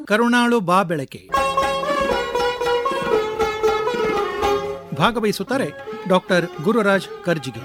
ಕರುಣಾಳು ಬಾ ಬೆಳಕೆ ಭಾಗವಹಿಸುತ್ತಾರೆ ಡಾಕ್ಟರ್ ಗುರುರಾಜ್ ಕರ್ಜಿಗಿ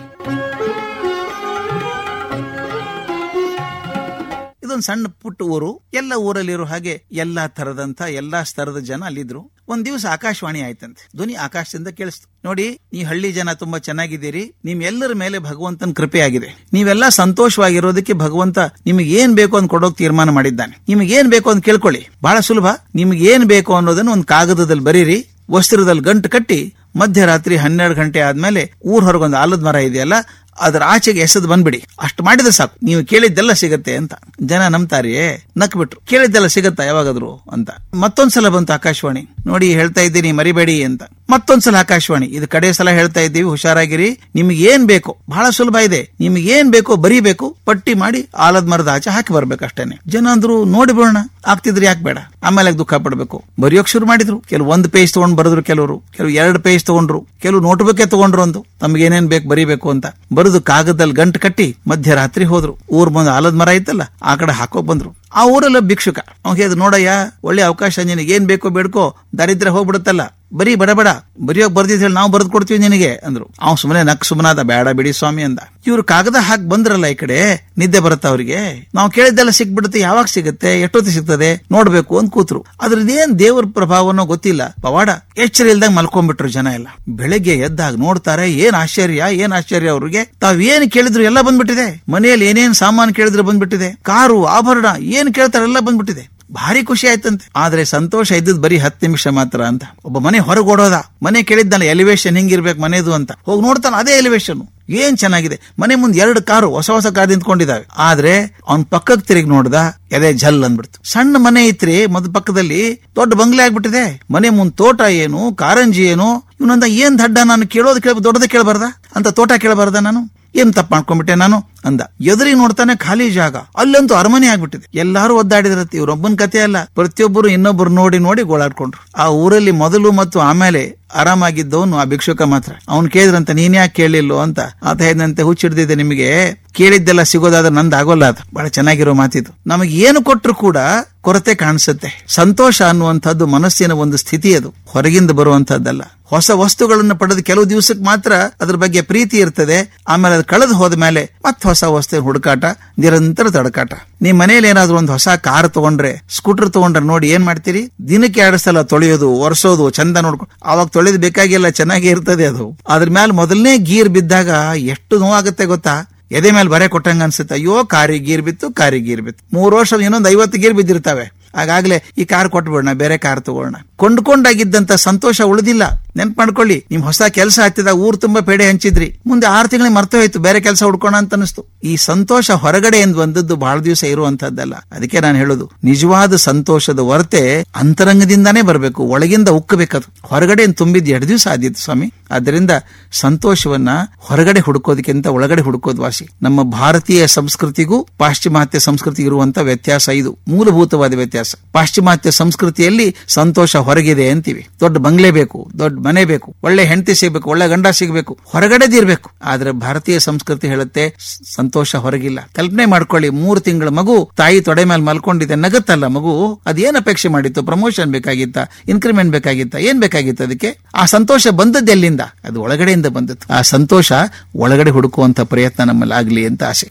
ಇದೊಂದು ಸಣ್ಣ ಪುಟ್ಟ ಊರು ಎಲ್ಲ ಊರಲ್ಲಿರೋ ಹಾಗೆ ಎಲ್ಲಾ ತರದಂತ ಎಲ್ಲಾ ಸ್ತರದ ಜನ ಅಲ್ಲಿದ್ರು ಒಂದ್ ದಿವಸ ಆಕಾಶವಾಣಿ ಆಯ್ತಂತೆ ಧ್ವನಿ ಆಕಾಶದಿಂದ ಕೇಳಿಸ್ತು ನೋಡಿ ಈ ಹಳ್ಳಿ ಜನ ತುಂಬಾ ಚೆನ್ನಾಗಿದ್ದೀರಿ ನಿಮ್ ಎಲ್ಲರ ಮೇಲೆ ಭಗವಂತನ ಕೃಪೆ ಆಗಿದೆ ನೀವೆಲ್ಲ ಸಂತೋಷವಾಗಿರೋದಕ್ಕೆ ಭಗವಂತ ನಿಮಗೆ ಏನ್ ಬೇಕು ಅಂತ ಕೊಡೋಕ್ ತೀರ್ಮಾನ ಮಾಡಿದ್ದಾನೆ ನಿಮಗೆ ಏನ್ ಬೇಕು ಅಂತ ಕೇಳ್ಕೊಳ್ಳಿ ಬಹಳ ಸುಲಭ ನಿಮ್ಗೆ ಏನ್ ಬೇಕು ಅನ್ನೋದನ್ನ ಒಂದು ಕಾಗದದಲ್ಲಿ ಬರೀರಿ ವಸ್ತ್ರದಲ್ಲಿ ಗಂಟು ಕಟ್ಟಿ ಮಧ್ಯರಾತ್ರಿ ಹನ್ನೆರಡು ಗಂಟೆ ಆದ್ಮೇಲೆ ಊರ್ ಹೊರಗೊಂದು ಆಲದ ಮರ ಇದೆಯಲ್ಲ ಅದ್ರ ಆಚೆಗೆ ಎಸೆದು ಬಂದ್ಬಿಡಿ ಅಷ್ಟು ಮಾಡಿದ್ರೆ ಸಾಕು ನೀವು ಕೇಳಿದ್ದೆಲ್ಲ ಸಿಗತ್ತೆ ಅಂತ ಜನ ನಂಬ್ತಾರಿಯೇ ನಕ್ ಬಿಟ್ರು ಕೇಳಿದ್ದೆಲ್ಲ ಸಿಗತ್ತಾ ಯಾವಾಗಾದ್ರು ಅಂತ ಮತ್ತೊಂದ್ಸಲ ಬಂತು ಆಕಾಶವಾಣಿ ನೋಡಿ ಹೇಳ್ತಾ ಇದ್ದೀನಿ ಮರಿಬೇಡಿ ಅಂತ ಮತ್ತೊಂದ್ಸಲ ಆಕಾಶವಾಣಿ ಇದು ಕಡೆ ಸಲ ಹೇಳ್ತಾ ಇದ್ದೀವಿ ಹುಷಾರಾಗಿರಿ ನಿಮ್ಗೆ ಏನ್ ಬೇಕು ಬಹಳ ಸುಲಭ ಇದೆ ನಿಮ್ಗೆ ಏನ್ ಬೇಕೋ ಬರೀಬೇಕು ಪಟ್ಟಿ ಮಾಡಿ ಆಲದ ಮರದ ಆಚೆ ಹಾಕಿ ಬರ್ಬೇಕು ಅಷ್ಟೇನೆ ಜನ ಅಂದ್ರು ನೋಡಿ ಬಿಡೋಣ ಆಗ್ತಿದ್ರೆ ಯಾಕೆ ಬೇಡ ಆಮೇಲೆ ದುಃಖ ಪಡ್ಬೇಕು ಬರೆಯೋಕ್ ಶುರು ಮಾಡಿದ್ರು ಕೆಲವು ಒಂದು ಪೇಜ್ ತಗೊಂಡ್ ಬರೆದ್ರು ಕೆಲವರು ಕೆಲವು ಎರಡು ಪೇಜ್ ತಗೊಂಡ್ರು ಕೆಲವು ನೋಟ್ ಬುಕ್ಕೇ ತಗೊಂಡ್ರು ಒಂದು ತಮ್ಗೆ ಏನೇನ್ ಬೇಕು ಬರೀಬೇಕು ಅಂತ ಬರೆದು ಕಾಗದಲ್ಲಿ ಗಂಟು ಕಟ್ಟಿ ಮಧ್ಯರಾತ್ರಿ ಹೋದ್ರು ಊರ್ ಬಂದು ಆಲದ ಮರ ಐತಲ್ಲ ಆ ಕಡೆ ಹಾಕೋ ಬಂದ್ರು ಆ ಊರಲ್ಲ ಭಿಕ್ಷುಕ ಅವ್ನು ಹೇಳಿದ್ ನೋಡಯ್ಯ ಒಳ್ಳೆ ಅವಕಾಶ ನಿನಗೆ ಏನ್ ಬೇಕೋ ಬೇಡ್ಕೋ ದರಿದ್ರ ಹೋಗ್ಬಿಡುತ್ತಲ್ಲ ಬರೀ ಬಡ ಬಡ ಬರೆಯೋಕ್ ಬರ್ದಿದ್ ಹೇಳಿ ನಾವು ಬರೆದು ಕೊಡ್ತೀವಿ ನಿನಗೆ ಅಂದ್ರು ಅವ್ ಸುಮ್ಮನೆ ನಕ್ ಸುಮ್ಮನಾದ ಬೇಡ ಬಿಡಿ ಸ್ವಾಮಿ ಅಂದ ಇವ್ರು ಕಾಗದ ಹಾಕಿ ಬಂದ್ರಲ್ಲ ಈ ಕಡೆ ನಿದ್ದೆ ಬರುತ್ತ ಅವ್ರಿಗೆ ನಾವು ಕೇಳಿದ್ದೆಲ್ಲ ಸಿಕ್ಬಿಡುತ್ತೆ ಯಾವಾಗ ಸಿಗುತ್ತೆ ಎಷ್ಟೊತ್ತಿ ಸಿಗ್ತದೆ ನೋಡ್ಬೇಕು ಅಂತ ಕೂತ್ರು ಅದ್ರದ್ದೇನ್ ದೇವ್ರ ಪ್ರಭಾವನೋ ಗೊತ್ತಿಲ್ಲ ಪವಾಡ ಎಚ್ಚರ ಇಲ್ದಾಗ ಮಲ್ಕೊಂಡ್ಬಿಟ್ರು ಜನ ಎಲ್ಲ ಬೆಳಗ್ಗೆ ಎದ್ದಾಗ ನೋಡ್ತಾರೆ ಏನ್ ಆಶ್ಚರ್ಯ ಏನ್ ಆಶ್ಚರ್ಯ ಅವ್ರಿಗೆ ತಾವ್ ಏನ್ ಕೇಳಿದ್ರು ಎಲ್ಲ ಬಂದ್ಬಿಟ್ಟಿದೆ ಮನೆಯಲ್ಲಿ ಏನೇನ್ ಸಾಮಾನು ಕೇಳಿದ್ರು ಬಂದ್ಬಿಟ್ಟಿದೆ ಕಾರು ಆಭರಣ ಏನ್ ಕೇಳ್ತಾರೆ ಎಲ್ಲ ಬಂದ್ಬಿಟ್ಟಿದೆ ಭಾರಿ ಖುಷಿ ಆಯ್ತಂತೆ ಆದ್ರೆ ಸಂತೋಷ ಇದ್ದದ್ ಬರೀ ಹತ್ತು ನಿಮಿಷ ಮಾತ್ರ ಅಂತ ಒಬ್ಬ ಮನೆ ಹೊರಗೆ ಓಡೋದ ಮನೆ ಕೇಳಿದ್ದಾನೆ ಎಲಿವೇಶನ್ ಹಿಂಗಿರ್ಬೇಕು ಮನೆದು ಅಂತ ಹೋಗಿ ನೋಡ್ತಾನೆ ಅದೇ ಎಲಿವೇಶನ್ ಏನ್ ಚೆನ್ನಾಗಿದೆ ಮನೆ ಮುಂದೆ ಎರಡು ಕಾರು ಹೊಸ ಹೊಸ ಕಾರ್ ನಿಂತ್ಕೊಂಡಿದ್ದಾವೆ ಆದ್ರೆ ಅವ್ನ್ ಪಕ್ಕಕ್ಕೆ ತಿರುಗಿ ನೋಡ್ದ ಎದೆ ಜಲ್ ಅಂದ್ಬಿಡ್ತು ಸಣ್ಣ ಮನೆ ಐತ್ರಿ ಮೊದ್ ಪಕ್ಕದಲ್ಲಿ ದೊಡ್ಡ ಬಂಗ್ಲೆ ಆಗ್ಬಿಟ್ಟಿದೆ ಮನೆ ಮುಂದ್ ತೋಟ ಏನು ಕಾರಂಜಿ ಏನು ಇವನಂದ ಏನ್ ದಡ್ಡ ನಾನು ಕೇಳೋದು ಕೇಳ ದೊಡ್ಡದ ಕೇಳಬಾರ್ದ ಅಂತ ತೋಟ ಕೇಳಬಾರ್ದ ನಾನು ಏನ್ ತಪ್ಪು ಮಾಡ್ಕೊಂಡ್ಬಿಟ್ಟೆ ನಾನು ಅಂದ ಎದುರಿಗೆ ನೋಡ್ತಾನೆ ಖಾಲಿ ಜಾಗ ಅಲ್ಲಂತೂ ಅರಮನೆ ಆಗ್ಬಿಟ್ಟಿದೆ ಎಲ್ಲಾರು ಒದ್ದಾಡಿದ್ರತ್ತೆ ಇವ್ರೊಬ್ಬನ ಕತೆ ಅಲ್ಲ ಪ್ರತಿಯೊಬ್ಬರು ಇನ್ನೊಬ್ಬರು ನೋಡಿ ನೋಡಿ ಗೋಳಾಡ್ಕೊಂಡ್ರು ಆ ಊರಲ್ಲಿ ಮೊದಲು ಮತ್ತು ಆಮೇಲೆ ಆರಾಮಾಗಿದ್ದವನು ಆ ಭಿಕ್ಷುಕ ಮಾತ್ರ ಅವ್ನು ಕೇಳಿದ್ರಂತ ನೀನ್ ಯಾಕೆ ಕೇಳಿಲ್ಲೋ ಅಂತ ಆತ ಹೇಳಿದಂತೆ ಹುಚ್ಚಿಡ್ದಿದೆ ನಿಮಗೆ ಕೇಳಿದ್ದೆಲ್ಲ ಸಿಗೋದಾದ್ರೆ ನಂದು ಆಗೋಲ್ಲ ಅದು ಬಹಳ ಚೆನ್ನಾಗಿರೋ ಮಾತಿದು ನಮಗೆ ಏನು ಕೊಟ್ಟರು ಕೂಡ ಕೊರತೆ ಕಾಣಿಸುತ್ತೆ ಸಂತೋಷ ಅನ್ನುವಂಥದ್ದು ಮನಸ್ಸಿನ ಒಂದು ಸ್ಥಿತಿ ಅದು ಹೊರಗಿಂದ ಬರುವಂತಹದ್ದಲ್ಲ ಹೊಸ ವಸ್ತುಗಳನ್ನು ಪಡೆದು ಕೆಲವು ದಿವಸಕ್ಕೆ ಮಾತ್ರ ಅದ್ರ ಬಗ್ಗೆ ಪ್ರೀತಿ ಇರ್ತದೆ ಆಮೇಲೆ ಅದು ಕಳೆದು ಹೋದ ಮೇಲೆ ಮತ್ತೆ ಹೊಸ ವಸ್ತು ಹುಡುಕಾಟ ನಿರಂತರ ತಡಕಾಟ ನಿಮ್ ಮನೇಲಿ ಏನಾದ್ರು ಒಂದು ಹೊಸ ಕಾರ್ ತಗೊಂಡ್ರೆ ಸ್ಕೂಟರ್ ತಗೊಂಡ್ರೆ ನೋಡಿ ಏನ್ ಮಾಡ್ತೀರಿ ದಿನಕ್ಕೆ ಎರಡು ಸಲ ತೊಳೆಯೋದು ಒರೆಸೋದು ಚಂದ ನೋಡ್ಕೊಂಡು ಅವಾಗ ತೊಳೆದ್ ಬೇಕಾಗಿಲ್ಲ ಚೆನ್ನಾಗಿ ಇರ್ತದೆ ಅದು ಅದ್ರ ಮೇಲೆ ಮೊದಲನೇ ಗೀರ್ ಬಿದ್ದಾಗ ಎಷ್ಟು ನೋವಾಗುತ್ತೆ ಗೊತ್ತಾ ಎದೆ ಮೇಲೆ ಬರೆ ಕೊಟ್ಟಂಗ ಅನ್ಸುತ್ತೆ ಅಯ್ಯೋ ಕಾರಿ ಗೀರ್ ಬಿತ್ತು ಕಾರಿ ಗೀರ್ ಬಿತ್ತು ಮೂರು ವರ್ಷ ಇನ್ನೊಂದು ಐವತ್ತು ಗೀರ್ ಬಿದ್ದಿರ್ತಾವೆ ಆಗಾಗ್ಲೇ ಈ ಕಾರ್ ಕೊಟ್ಬಿಡೋಣ ಬೇರೆ ಕಾರ್ ತಗೋಣ ಕೊಂಡ್ಕೊಂಡಾಗಿದ್ದಂತ ಸಂತೋಷ ಉಳಿದಿಲ್ಲ ನೆನ್ಪ್ ಮಾಡ್ಕೊಳ್ಳಿ ನಿಮ್ ಹೊಸ ಕೆಲಸ ಹತ್ತಿದಾಗ ಊರ್ ತುಂಬಾ ಪೇಡೆ ಹಂಚಿದ್ರಿ ಮುಂದೆ ಆರು ತಿಂಗಳಿಗೆ ಮರ್ತ ಹೋಯ್ತು ಬೇರೆ ಕೆಲಸ ಹುಡ್ಕೋಣ ಅಂತ ಅನಿಸ್ತು ಈ ಸಂತೋಷ ಹೊರಗಡೆ ಎಂದು ಬಂದದ್ದು ಬಹಳ ದಿವಸ ಇರುವಂತದ್ದಲ್ಲ ಅದಕ್ಕೆ ನಾನು ಹೇಳೋದು ನಿಜವಾದ ಸಂತೋಷದ ಹೊರತೆ ಅಂತರಂಗದಿಂದಾನೇ ಬರಬೇಕು ಒಳಗಿಂದ ಉಕ್ಕಬೇಕದು ಹೊರಗಡೆ ತುಂಬಿದ್ ಎರಡು ದಿವಸ ಆದಿತ್ತು ಸ್ವಾಮಿ ಆದ್ದರಿಂದ ಸಂತೋಷವನ್ನ ಹೊರಗಡೆ ಹುಡುಕೋದಕ್ಕಿಂತ ಒಳಗಡೆ ಹುಡುಕೋದು ವಾಸಿ ನಮ್ಮ ಭಾರತೀಯ ಸಂಸ್ಕೃತಿಗೂ ಪಾಶ್ಚಿಮಾತ್ಯ ಸಂಸ್ಕೃತಿ ಇರುವಂತ ವ್ಯತ್ಯಾಸ ಇದು ಮೂಲಭೂತವಾದ ವ್ಯತ್ಯಾಸ ಪಾಶ್ಚಿಮಾತ್ಯ ಸಂಸ್ಕೃತಿಯಲ್ಲಿ ಸಂತೋಷ ಹೊರಗಿದೆ ಅಂತೀವಿ ದೊಡ್ಡ ಬಂಗ್ಲೆ ಬೇಕು ದೊಡ್ಡ ಮನೆ ಬೇಕು ಒಳ್ಳೆ ಹೆಂಡತಿ ಸಿಗ್ಬೇಕು ಒಳ್ಳೆ ಗಂಡ ಸಿಗ್ಬೇಕು ಹೊರಗಡೆದಿರ್ಬೇಕು ಆದ್ರೆ ಭಾರತೀಯ ಸಂಸ್ಕೃತಿ ಹೇಳುತ್ತೆ ಸ್- ಸಂತೋಷ ಹೊರಗಿಲ್ಲ ಕಲ್ಪನೆ ಮಾಡ್ಕೊಳ್ಳಿ ಮೂರು ತಿಂಗಳ ಮಗು ತಾಯಿ ತೊಡೆ ಮೇಲೆ ಮಲ್ಕೊಂಡಿದೆ ನಗತ್ತಲ್ಲ ಮಗು ಅದೇನ್ ಅಪೇಕ್ಷೆ ಮಾಡಿತ್ತು ಪ್ರಮೋಷನ್ ಬೇಕಾಗಿತ್ತ ಇನ್ಕ್ರಿಮೆಂಟ್ ಬೇಕಾಗಿತ್ತ ಏನ್ ಬೇಕಾಗಿತ್ತು ಅದಕ್ಕೆ ಆ ಸಂತೋಷ ಬಂದದ್ದು ಎಲ್ಲಿಂದ ಅದು ಒಳಗಡೆಯಿಂದ ಬಂದದ್ದು ಆ ಸಂತೋಷ ಒಳಗಡೆ ಹುಡುಕುವಂತ ಪ್ರಯತ್ನ ನಮ್ಮಲ್ಲಿ ಆಗ್ಲಿ ಅಂತ ಆಸೆ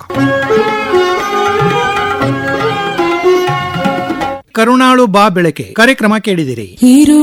ಕರುಣಾಳು ಬಾ ಬೆಳಕೆ ಕಾರ್ಯಕ್ರಮ ಕೇಳಿದಿರಿ ಹೀರೋ